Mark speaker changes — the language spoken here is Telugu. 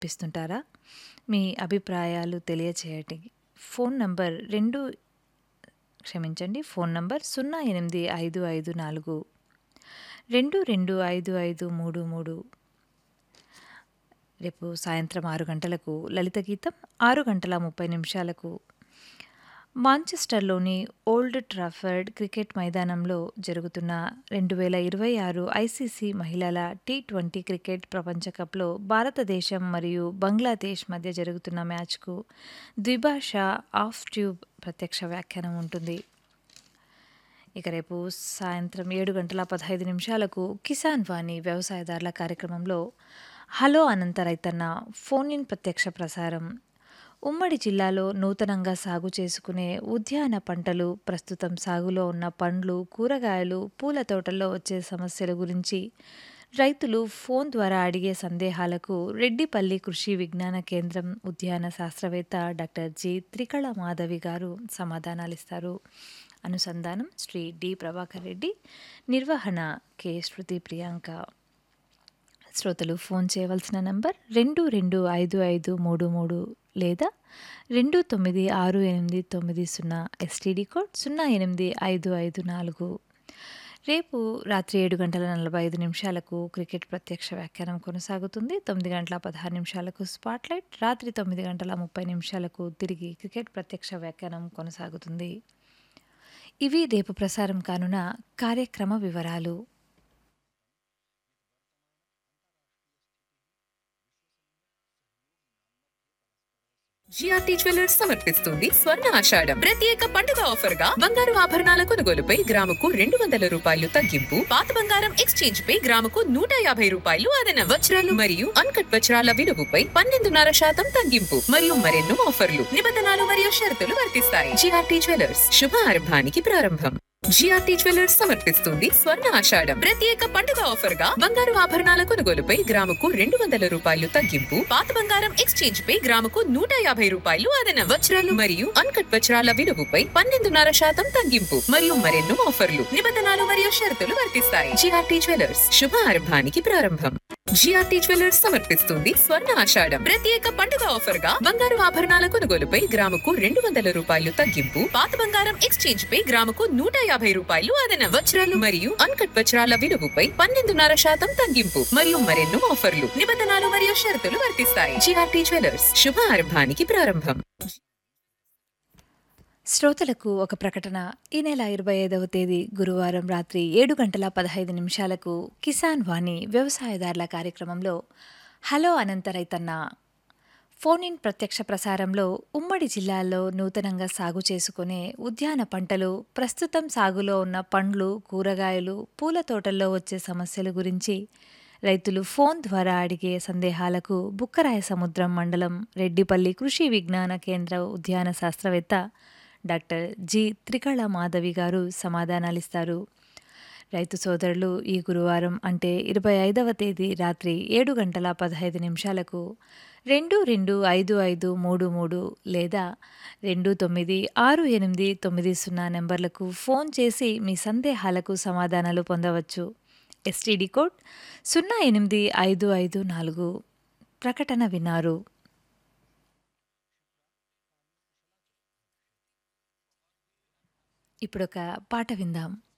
Speaker 1: సమర్పిస్తుంటారా మీ అభిప్రాయాలు తెలియచేయటి ఫోన్ నంబర్ రెండు క్షమించండి ఫోన్ నంబర్ సున్నా ఎనిమిది ఐదు ఐదు నాలుగు రెండు రెండు ఐదు ఐదు మూడు మూడు రేపు సాయంత్రం ఆరు గంటలకు లలిత గీతం ఆరు గంటల ముప్పై నిమిషాలకు మాంచెస్టర్లోని ఓల్డ్ ట్రాఫర్డ్ క్రికెట్ మైదానంలో జరుగుతున్న రెండు వేల ఇరవై ఆరు ఐసీసీ మహిళల టీ ట్వంటీ క్రికెట్ ప్రపంచ కప్లో భారతదేశం మరియు బంగ్లాదేశ్ మధ్య జరుగుతున్న మ్యాచ్కు ద్విభాష ఆఫ్ ట్యూబ్ ప్రత్యక్ష వ్యాఖ్యానం ఉంటుంది ఇక రేపు సాయంత్రం ఏడు గంటల పదహైదు నిమిషాలకు కిసాన్ వాణి వ్యవసాయదారుల కార్యక్రమంలో హలో అనంత రైతన్న ఫోన్ ఇన్ ప్రత్యక్ష ప్రసారం ఉమ్మడి జిల్లాలో నూతనంగా సాగు చేసుకునే ఉద్యాన పంటలు ప్రస్తుతం సాగులో ఉన్న పండ్లు కూరగాయలు పూల తోటల్లో వచ్చే సమస్యల గురించి రైతులు ఫోన్ ద్వారా అడిగే సందేహాలకు రెడ్డిపల్లి కృషి విజ్ఞాన కేంద్రం ఉద్యాన శాస్త్రవేత్త డాక్టర్ జి త్రికళ మాధవి గారు సమాధానాలిస్తారు అనుసంధానం శ్రీ డి ప్రభాకర్ రెడ్డి నిర్వహణ కె శృతి ప్రియాంక శ్రోతలు ఫోన్ చేయవలసిన నంబర్ రెండు రెండు ఐదు ఐదు మూడు మూడు లేదా రెండు తొమ్మిది ఆరు ఎనిమిది తొమ్మిది సున్నా ఎస్టీడీ కోడ్ సున్నా ఎనిమిది ఐదు ఐదు నాలుగు రేపు రాత్రి ఏడు గంటల నలభై ఐదు నిమిషాలకు క్రికెట్ ప్రత్యక్ష వ్యాఖ్యానం కొనసాగుతుంది తొమ్మిది గంటల పదహారు నిమిషాలకు స్పాట్లైట్ రాత్రి తొమ్మిది గంటల ముప్పై నిమిషాలకు తిరిగి క్రికెట్ ప్రత్యక్ష వ్యాఖ్యానం కొనసాగుతుంది ఇవి రేపు ప్రసారం కానున్న కార్యక్రమ వివరాలు
Speaker 2: జిఆర్టీ జ్యువెలర్స్ సమర్పిస్తుంది స్వర్ణ ఆషాఢం ప్రత్యేక పండుగ ఆఫర్ గా బంగారు ఆభరణాల కొనుగోలుపై గ్రాముకు రెండు వందల రూపాయలు తగ్గింపు పాత బంగారం ఎక్స్చేంజ్ పై గ్రాముకు నూట యాభై రూపాయలు అదన వజ్రాలు మరియు అన్కట్ వజ్రాల విలువపై పన్నెండున్నర శాతం తగ్గింపు మరియు మరెన్నో ఆఫర్లు నిబంధనలు మరియు షరతులు వర్తిస్తాయి జిఆర్టీ జ్యువెలర్స్ శుభ ఆరంభానికి ప్రారంభం జిఆర్టీ జ్యువెలర్స్ సమర్పిస్తుంది స్వర్ణ ఆషాఢం ప్రత్యేక పండుగ ఆఫర్ గా బంగారు ఆభరణాల కొనుగోలుపై గ్రాముకు రెండు వందల రూపాయలు తగ్గింపు పాత బంగారం ఎక్స్చేంజ్ పై గ్రాముకు నూట యాభై రూపాయలు అదన వజ్రాలు మరియు అన్కట్ వజ్రాల విలువపై పన్నెండున్నర శాతం తగ్గింపు మరియు మరెన్నో ఆఫర్లు నిబంధనలు మరియు షరతులు వర్తిస్తాయి జిఆర్టీ జ్యువెలర్స్ శుభ ఆరంభానికి ప్రారంభం జిఆర్టీ జ్యువెలర్స్ సమర్పిస్తుంది స్వర్ణ ఆషాఢం ప్రత్యేక పండుగ ఆఫర్ గా బంగారు ఆభరణాల కొనుగోలుపై గ్రాముకు రెండు వందల రూపాయలు తగ్గింపు పాత బంగారం ఎక్స్చేంజ్ పై గ్రాముకు నూట యాభై రూపాయలు అదన వజ్రాలు మరియు అన్కట్ వజ్రాల విలువపై పన్నెండున్నర శాతం తగ్గింపు మరియు మరెన్నో ఆఫర్లు నిబంధనలు మరియు షరతులు వర్తిస్తాయి జిఆర్టీ జ్యువెలర్స్ శుభ ఆరంభానికి ప్రారంభం
Speaker 1: శ్రోతలకు ఒక ప్రకటన ఈ నెల ఇరవై ఐదవ తేదీ గురువారం రాత్రి ఏడు గంటల పదహైదు నిమిషాలకు కిసాన్ వాణి వ్యవసాయదారుల కార్యక్రమంలో హలో అనంత రైతన్న ఫోన్ ఇన్ ప్రత్యక్ష ప్రసారంలో ఉమ్మడి జిల్లాల్లో నూతనంగా సాగు చేసుకునే ఉద్యాన పంటలు ప్రస్తుతం సాగులో ఉన్న పండ్లు కూరగాయలు పూల తోటల్లో వచ్చే సమస్యల గురించి రైతులు ఫోన్ ద్వారా అడిగే సందేహాలకు బుక్కరాయ సముద్రం మండలం రెడ్డిపల్లి కృషి విజ్ఞాన కేంద్ర ఉద్యాన శాస్త్రవేత్త డాక్టర్ జి త్రికళ మాధవి గారు సమాధానాలిస్తారు రైతు సోదరులు ఈ గురువారం అంటే ఇరవై ఐదవ తేదీ రాత్రి ఏడు గంటల పదహైదు నిమిషాలకు రెండు రెండు ఐదు ఐదు మూడు మూడు లేదా రెండు తొమ్మిది ఆరు ఎనిమిది తొమ్మిది సున్నా నెంబర్లకు ఫోన్ చేసి మీ సందేహాలకు సమాధానాలు పొందవచ్చు ఎస్టీడీ కోడ్ సున్నా ఎనిమిది ఐదు ఐదు నాలుగు ప్రకటన విన్నారు ఇప్పుడొక పాట విందాం